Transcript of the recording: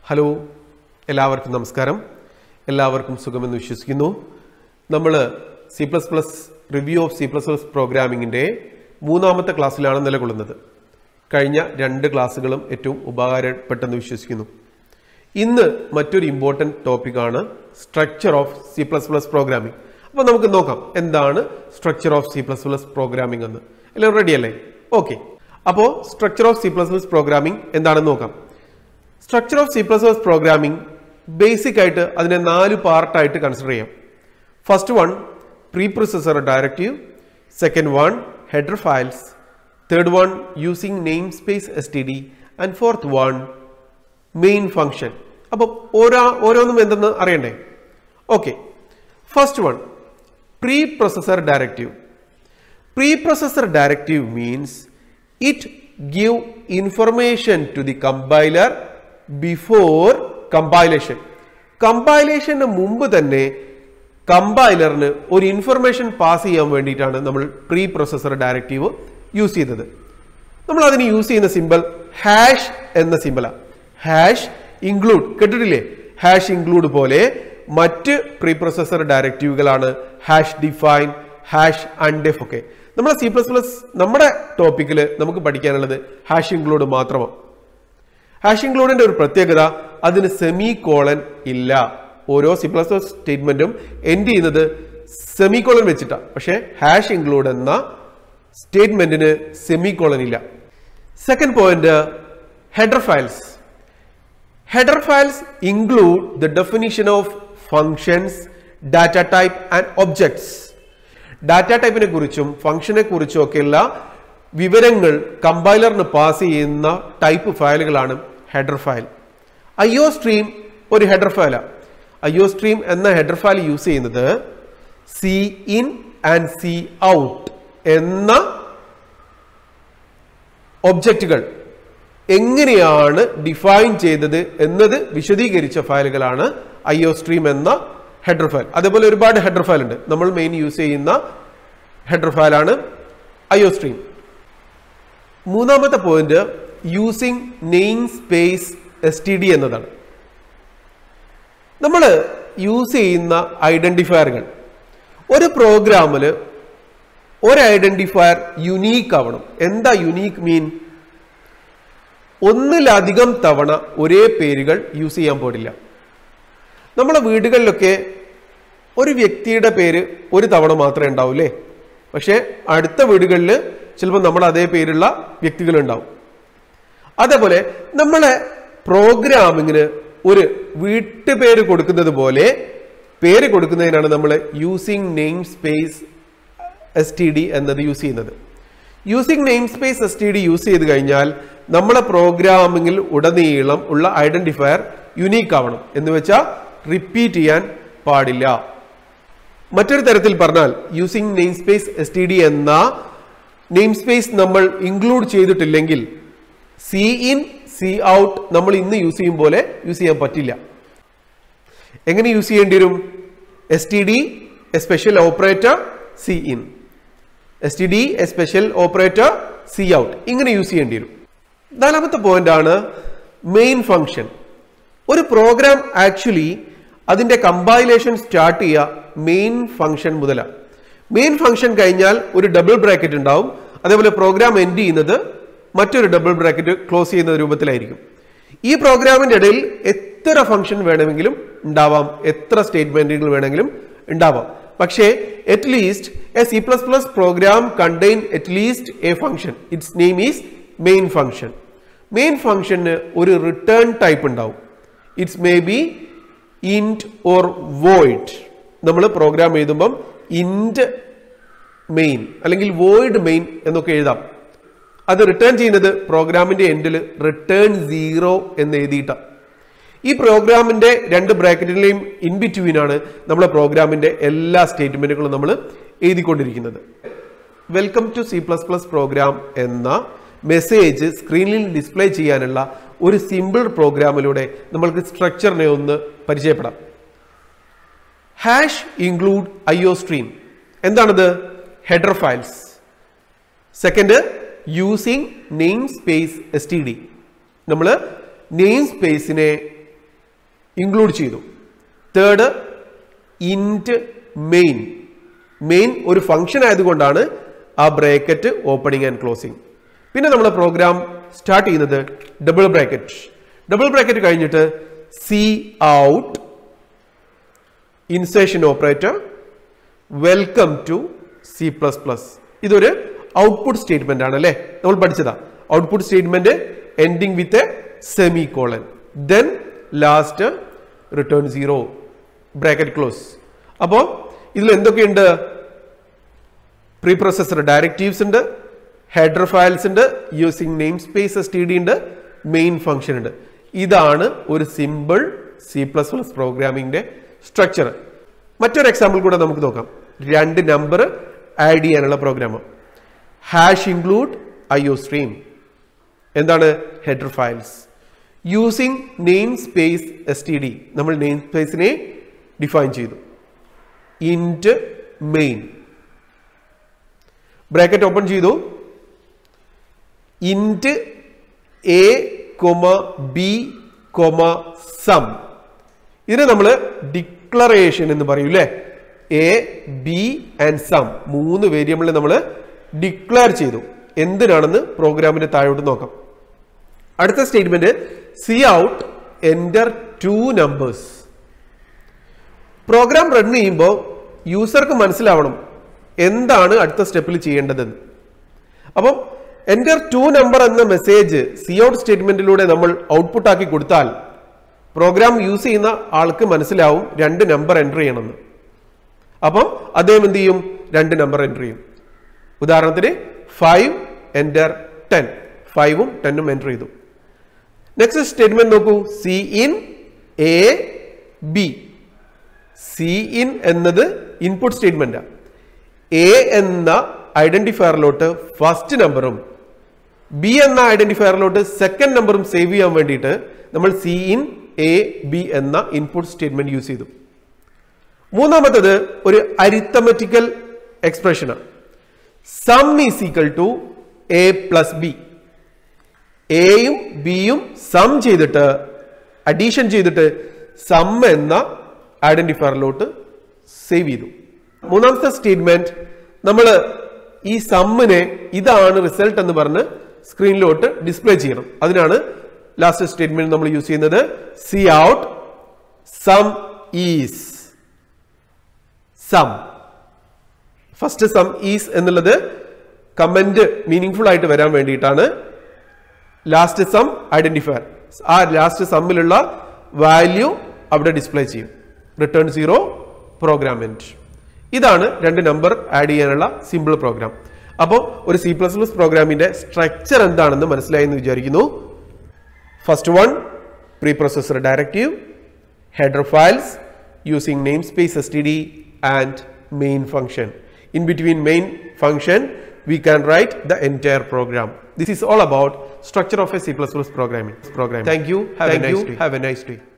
Hello എല്ലാവർക്കും നമസ്കാരം എല്ലാവർക്കും സുഖമെന്ന് വിശ്വസിക്കുന്നു നമ്മൾ C plus plus review of C plus plus പ്രോഗ്രാമിങ്ങിൻ്റെ മൂന്നാമത്തെ ക്ലാസ്സിലാണ് നിലകൊള്ളുന്നത് കഴിഞ്ഞ രണ്ട് ക്ലാസ്സുകളും ഏറ്റവും ഉപകാരപ്പെട്ടെന്ന് വിശ്വസിക്കുന്നു ഇന്ന് മറ്റൊരു ഇമ്പോർട്ടൻറ്റ് ടോപ്പിക്കാണ് structure of C plus plus programming അപ്പോൾ നമുക്ക് നോക്കാം എന്താണ് structure of C plus plus programming എന്ന് എല്ലാവരും റെഡി അല്ലേ ഓക്കെ അപ്പോൾ structure of C plus plus programming എന്താണെന്ന് നോക്കാം structure of C plus plus programming basic ആയിട്ട് അതിനെ നാല് പാർട്ടായിട്ട് കൺസിഡർ ചെയ്യാം first one preprocessor directive second one header files third one using namespace S T D and fourth one main function അപ്പം ഓരോ ഓരോന്നും എന്തെന്ന് അറിയണ്ടേ okay first one preprocessor directive preprocessor directive means it give information to the compiler before compilation കമ്പൈലേഷന് മുമ്പ് തന്നെ കമ്പൈലറിന് ഒരു information pass ചെയ്യാൻ വേണ്ടിയിട്ടാണ് നമ്മൾ പ്രീ പ്രൊസസർ ഡയറക്റ്റീവ് യൂസ് ചെയ്തത് നമ്മൾ അതിന് യൂസ് ചെയ്യുന്ന സിമ്പൽ ഹാഷ് എന്ന സിമ്പലാണ് ഹാഷ് ഇൻക്ലൂഡ് കേട്ടിട്ടില്ലേ ഹാഷ് ഇൻക്ലൂഡ് പോലെ മറ്റ് പ്രീ പ്രൊസസർ ഡയറക്റ്റീവുകളാണ് ഹാഷ് ഡിഫൈൻ ഹാഷ് അൺഡെഫ് ഒക്കെ നമ്മുടെ സി പ്ലസ് പ്ലസ് നമ്മുടെ ടോപ്പിക്കിൽ നമുക്ക് പഠിക്കാനുള്ളത് ഹാഷ് ഇൻക്ലൂഡ് മാത്രമാണ് ഹാഷ് ഇൻക്ലൂഡിന്റെ ഒരു പ്രത്യേകത അതിന് സെമി കോളൻ ഇല്ല ഓരോ സി പ്ലസ് പ്ലസ് സ്റ്റേറ്റ്മെന്റും എൻഡ് ചെയ്യുന്നത് സെമി കോളൻ വെച്ചിട്ടാണ് പക്ഷേ ഹാഷ് ഇൻക്ലൂഡ് എന്ന സ്റ്റേറ്റ്മെന്റിന് സെമി കോളൻ ഇല്ല second point header files Header files include the definition of functions, data type and objects. Data ടൈപ്പിനെ കുറിച്ചും ഫംഗ്ഷനെ കുറിച്ചും ഒക്കെയുള്ള വിവരങ്ങൾ കമ്പൈലറിന് പാസ് ചെയ്യുന്ന ടൈപ്പ് ഫയലുകളാണ് header file I O stream ഒരു ഹെഡർ ഫയലാണ് ഐ ഒ സ്ട്രീം എന്ന ഹെഡർ ഫയൽ യൂസ് ചെയ്യുന്നത് C in and C out എന്ന ഒബ്ജക്റ്റുകൾ എങ്ങനെയാണ് ഡിഫൈൻ ചെയ്തത് എന്നത് വിശദീകരിച്ച ഫയലുകളാണ് ഐ ഒ സ്ട്രീം എന്ന ഹെഡർ ഫയൽ അതേപോലെ ഒരുപാട് ഹെഡർ ഫയൽ ഉണ്ട് നമ്മൾ മെയിൻ യൂസ് ചെയ്യുന്ന ഹെഡർ ഫയലാണ് ഐ ഒ സ്ട്രീം മൂന്നാമത്തെ point using namespace S T D എന്നതാണ് നമ്മൾ യൂസ് ചെയ്യുന്ന ഐഡന്റിഫയറുകൾ ഒരു പ്രോഗ്രാമിൽ ഒരു ഐഡന്റിഫയർ യുനീക്ക് ആവണം എന്താ യുനീക്ക് മീൻ ഒന്നിലധികം തവണ ഒരേ പേരുകൾ യൂസ് ചെയ്യാൻ പാടില്ല നമ്മുടെ വീടുകളിലൊക്കെ ഒരു വ്യക്തിയുടെ പേര് ഒരു തവണ മാത്രമേ ഉണ്ടാവൂ അല്ലേ പക്ഷേ അടുത്ത വീടുകളിൽ ചിലപ്പോൾ നമ്മുടെ അതേ പേരുള്ള വ്യക്തികൾ ഉണ്ടാവും അതേപോലെ നമ്മളെ പ്രോഗ്രാമിങ്ങിന് ഒരു വീട്ടുപേര് കൊടുക്കുന്നത് പോലെ പേര് കൊടുക്കുന്നതിനാണ് നമ്മൾ using namespace S T D എന്നത് യൂസ് ചെയ്യുന്നത് using namespace S T D use ചെയ്ത് കഴിഞ്ഞാൽ നമ്മളെ പ്രോഗ്രാമിങ്ങിൽ ഉടനീളം ഉള്ള ഐഡന്റിഫയർ യുനീക്ക് ആവണം എന്ന് വെച്ചാൽ റിപ്പീറ്റ് ചെയ്യാൻ പാടില്ല മറ്റൊരു തരത്തിൽ പറഞ്ഞാൽ using namespace S T D എന്ന നെയിം സ്പേസ് നമ്മൾ ഇൻക്ലൂഡ് ചെയ്തിട്ടില്ലെങ്കിൽ സി ഇൻ സി ഔട്ട് നമ്മൾ ഇന്ന് യൂസ് ചെയ്യും പോലെ യൂസ് ചെയ്യാൻ പറ്റില്ല എങ്ങനെ യൂസ് ചെയ്യേണ്ടി വരും S T D a special operator C in S T D a special operator C out ഇങ്ങനെ യൂസ് ചെയ്യേണ്ടി വരും നാലാമത്തെ പോയിന്റ് ആണ് മെയിൻ ഫംഗ്ഷൻ ഒരു പ്രോഗ്രാം ആക്ച്വലി അതിന്റെ കമ്പൈലേഷൻ സ്റ്റാർട്ട് ചെയ്യുക മെയിൻ ഫംഗ്ഷൻ മുതലാണ് മെയിൻ ഫംഗ്ഷൻ കഴിഞ്ഞാൽ ഒരു ഡബിൾ ബ്രാക്കറ്റ് ഉണ്ടാവും അതേപോലെ പ്രോഗ്രാം എൻഡ് ചെയ്യുന്നത് മറ്റൊരു ഡബിൾ ബ്രാക്കറ്റ് ക്ലോസ് ചെയ്യുന്ന രൂപത്തിലായിരിക്കും ഈ പ്രോഗ്രാമിന്റെ ഇടയിൽ എത്ര ഫംഗ്ഷൻ വേണമെങ്കിലും ഉണ്ടാവാം എത്ര സ്റ്റേറ്റ്മെന്റുകൾ വേണമെങ്കിലും ഉണ്ടാവാം പക്ഷേ at least a C plus plus program contain at least a function it's name is main function main ഫംഗ്ഷന് ഒരു റിട്ടേൺ ടൈപ്പ് ഉണ്ടാവും it's may be int or void നമ്മൾ പ്രോഗ്രാം എഴുതുമ്പം ഇൻറ്റ് മെയിൻ അല്ലെങ്കിൽ വോയിഡ് മെയിൻ എന്നൊക്കെ എഴുതാം അത് return ചെയ്യുന്നത് പ്രോഗ്രാമിന്റെ എൻഡിൽ റിട്ടേൺ സീറോ എന്ന് എഴുതിയിട്ടാണ് ഈ പ്രോഗ്രാമിന്റെ രണ്ട് ബ്രാക്കറ്റിലെയും ഇൻ ബിറ്റ്വീൻ ആണ് നമ്മളെ പ്രോഗ്രാമിന്റെ എല്ലാ സ്റ്റേറ്റ്മെന്റുകളും നമ്മൾ എഴുതിക്കൊണ്ടിരിക്കുന്നത് welcome to C plus plus program എന്ന മെസ്സേജ് സ്ക്രീനിൽ ഡിസ്പ്ലേ ചെയ്യാനുള്ള ഒരു സിമ്പിൾ പ്രോഗ്രാമിലൂടെ നമ്മൾക്ക് സ്ട്രക്ചറിനെ ഒന്ന് പരിചയപ്പെടാം hash include I O stream എന്താണത് header files second using namespace S T D നമ്മൾ നെയിം സ്പേസിനെ ഇൻക്ലൂഡ് ചെയ്തു തേർഡ് ഇൻറ്റ് മെയിൻ മെയിൻ ഒരു ഫംഗ്ഷൻ ആയതുകൊണ്ടാണ് ആ ബ്രാക്കറ്റ് ഓപ്പണിംഗ് ആൻഡ് ക്ലോസിംഗ് പിന്നെ നമ്മൾ പ്രോഗ്രാം സ്റ്റാർട്ട് ചെയ്യുന്നത് ഡബിൾ ബ്രാക്കറ്റ് ഡബിൾ ബ്രാക്കറ്റ് കഴിഞ്ഞിട്ട് C out insertion operator welcome to C plus plus ഇതൊരു ഔട്ട്പുട്ട് സ്റ്റേറ്റ്മെന്റ് ആണ് അല്ലേ നമ്മൾ പഠിച്ചതാ output statement ending with a semicolon then last return zero bracket close അപ്പോൾ ഇതിൽ എന്തൊക്കെയുണ്ട് പ്രീ പ്രൊസസർ ഡയറക്റ്റീവ്സ് ഉണ്ട് ഹെഡർ ഫയൽസ് ഉണ്ട് using namespace S T D ഉണ്ട് മെയിൻ ഫംഗ്ഷൻ ഉണ്ട് ഇതാണ് ഒരു സിമ്പിൾ സി പ്ലസ് പ്ലസ് പ്രോഗ്രാമിംഗിന്റെ സ്ട്രക്ചർ മറ്റൊരു എക്സാമ്പിൾ കൂടെ നമുക്ക് നോക്കാം രണ്ട് നമ്പർ ആഡ് ചെയ്യാനുള്ള program hash include I O stream എന്താണ് header files using namespace S T D നമ്മൾ നെയിം സ്പേസിനെ ഡിഫൈൻ ചെയ്തു ഇൻറ്റ് മെയിൻ ബ്രാക്കറ്റ് ഓപ്പൺ ചെയ്തു int a comma b comma sum ഇതിനെ നമ്മൾ ഡിക്ലറേഷൻ എന്ന് പറയും അല്ലേ എ ബി ആൻഡ് സം മൂന്ന് വേരിയബിളിനെ നമ്മൾ ഡിക്ലെയർ ചെയ്തു എന്തിനാണെന്ന് പ്രോഗ്രാമിന്റെ താഴോട്ട് നോക്കാം അടുത്ത statement C out enter two numbers program run ചെയ്യുമ്പോൾ യൂസർക്ക് മനസ്സിലാവണം എന്താണ് അടുത്ത സ്റ്റെപ്പിൽ ചെയ്യേണ്ടതെന്ന് അപ്പം എൻറ്റർ ടു നമ്പർ എന്ന മെസ്സേജ് സി ഔട്ട് സ്റ്റേറ്റ്മെന്റിലൂടെ നമ്മൾ ഔട്ട്പുട്ട് ആക്കി കൊടുത്താൽ പ്രോഗ്രാം യൂസ് ചെയ്യുന്ന ആൾക്ക് മനസ്സിലാവും രണ്ട് നമ്പർ എൻ്റർ ചെയ്യണമെന്ന് അപ്പം അദ്ദേഹം എന്ത് ചെയ്യും രണ്ട് നമ്പർ എൻ്റർ ചെയ്യും ഉദാഹരണത്തിന് ഫൈവ് എൻ്റർ ടെൻ ഫൈവും ടെന്നും എൻ്റർ ചെയ്തു നെക്സ്റ്റ് സ്റ്റേറ്റ്മെന്റ് നോക്കൂ C in a b C in എന്നത് ഇൻപുട്ട് സ്റ്റേറ്റ്മെന്റ് എ എന്ന ഐഡന്റിഫയറിലോട്ട് ഫസ്റ്റ് നമ്പറും ബി എന്ന ഐഡന്റിഫയറിലോട്ട് സെക്കൻഡ് നമ്പറും സേവ് ചെയ്യാൻ വേണ്ടിയിട്ട് നമ്മൾ സി ഇൻ എ ബി എന്ന ഇൻപുട്ട് സ്റ്റേറ്റ്മെന്റ് യൂസ് ചെയ്തു മൂന്നാമത്തത് ഒരു അരിത്തമെറ്റിക്കൽ എക്സ്പ്രഷനാണ് sum is equal to a plus b എയും ബിയും സം ചെയ്തിട്ട് അഡീഷൻ ചെയ്തിട്ട് സം എന്ന ഐഡന്റിഫയറിലോട്ട് സേവ് ചെയ്തു മൂന്നാമത്തെ സ്റ്റേറ്റ്മെന്റ് നമ്മൾ ഈ സമ്മിനെ ഇതാണ് റിസൾട്ട് എന്ന് പറഞ്ഞ് സ്ക്രീനിലോട്ട് ഡിസ്പ്ലേ ചെയ്യണം അതിനാണ് ലാസ്റ്റ് സ്റ്റേറ്റ്മെന്റ് നമ്മൾ യൂസ് ചെയ്യുന്നത് cout sum is sum first sum is എന്നുള്ളത് കമന്റ് മീനിങ് ഫുൾ ആയിട്ട് വരാൻ വേണ്ടിയിട്ടാണ് ലാസ്റ്റ് സം ഐഡന്റിഫയർ ആ ലാസ്റ്റ് സമ്മിലുള്ള വാല്യൂ അവിടെ ഡിസ്പ്ലേ ചെയ്യും റിട്ടേൺ സീറോ പ്രോഗ്രാമെന്റ് ഇതാണ് രണ്ട് നമ്പർ ആഡ് ചെയ്യാനുള്ള സിമ്പിൾ പ്രോഗ്രാം അപ്പോൾ ഒരു സി പ്ലസ് പ്ലസ് പ്രോഗ്രാമിന്റെ സ്ട്രക്ചർ എന്താണെന്ന് മനസ്സിലായി എന്ന് വിചാരിക്കുന്നു first one preprocessor directive header files using namespace std and main function. In between main function, we can write the entire program. This is all about structure of a C++ programming. programming. Thank you. Have Thank a nice you. day. Have a nice day.